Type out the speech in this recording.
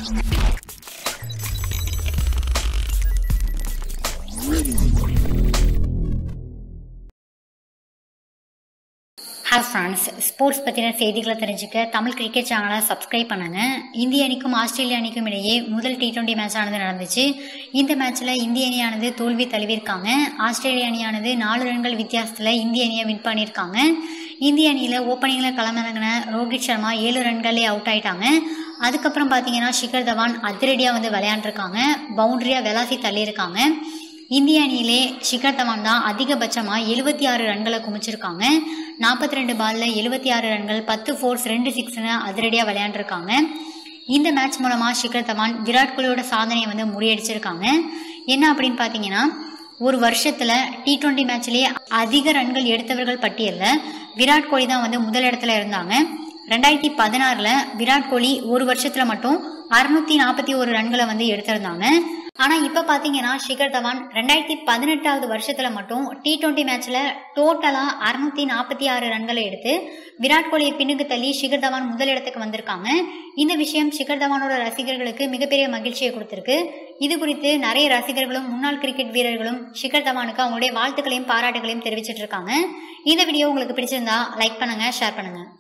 hi friends sports பற்றின செய்திகளை தெரிஞ்சுக்க தமிழ் கிரிக்கெட் சேனலை சப்ஸ்கிரைப் பண்ணுங்க இந்திய அணிக்கும் ஆஸ்திரேலிய அணிக்கும் இடையே முதல் டி டுவெண்ட்டி மேட்ச் ஆனது நடந்துச்சு இந்த மேட்ச்சில் இந்திய அணியானது தோல்வி தழுவிருக்காங்க ஆஸ்திரேலிய அணியானது நாலு ரன்கள் வித்தியாசத்தில் இந்திய அணியை வின் பண்ணியிருக்காங்க இந்திய அணியில் ஓப்பனிங்கில் களமிறங்கின ரோஹித் சர்மா ஏழு ரன்களே அவுட் ஆயிட்டாங்க அதுக்கப்புறம் பார்த்தீங்கன்னா ஷிகர் தவான் அதிரடியாக வந்து விளையாண்டுருக்காங்க பவுண்டரியாக விளாசி தள்ளியிருக்காங்க இந்திய அணியிலே ஷிகர் தவான் தான் அதிகபட்சமாக எழுபத்தி ஆறு ரன்களை குமிச்சிருக்காங்க நாற்பத்தி ரெண்டு பாலில் எழுபத்தி ஆறு ரன்கள் பத்து ஃபோர்ஸ் ரெண்டு சிக்ஸ்னு அதிரடியாக விளையாண்டுருக்காங்க இந்த மேட்ச் மூலமாக ஷிகர் தவான் விராட் கோலியோட சாதனையை வந்து முறியடிச்சிருக்காங்க என்ன அப்படின்னு பார்த்தீங்கன்னா ஒரு வருஷத்தில் டி டுவெண்ட்டி மேட்ச்லேயே அதிக ரன்கள் எடுத்தவர்கள் பட்டியலில் விராட் கோலி தான் வந்து முதல் இடத்துல இருந்தாங்க ரெண்டாயிரத்தி பதினாறில் விராட் கோலி ஒரு வருஷத்தில் மட்டும் அறுநூத்தி நாற்பத்தி ஒரு ரன்களை வந்து எடுத்திருந்தாங்க ஆனால் இப்போ பார்த்தீங்கன்னா ஷிகர் தவான் ரெண்டாயிரத்தி பதினெட்டாவது வருஷத்தில் மட்டும் டி டுவெண்ட்டி மேட்ச்சில் டோட்டலாக அறுநூத்தி நாற்பத்தி ஆறு ரன்களை எடுத்து விராட் கோலியை பின்னுக்கு தள்ளி ஷிகர் தவான் முதல் இடத்துக்கு வந்திருக்காங்க இந்த விஷயம் ஷிகர் தவானோட ரசிகர்களுக்கு மிகப்பெரிய மகிழ்ச்சியை கொடுத்துருக்கு இது குறித்து நிறைய ரசிகர்களும் முன்னாள் கிரிக்கெட் வீரர்களும் ஷிகர் தவானுக்கு அவங்களுடைய வாழ்த்துக்களையும் பாராட்டுகளையும் தெரிவிச்சிட்டு இருக்காங்க இந்த வீடியோ உங்களுக்கு பிடிச்சிருந்தா லைக் பண்ணுங்க ஷேர் பண்ணுங்க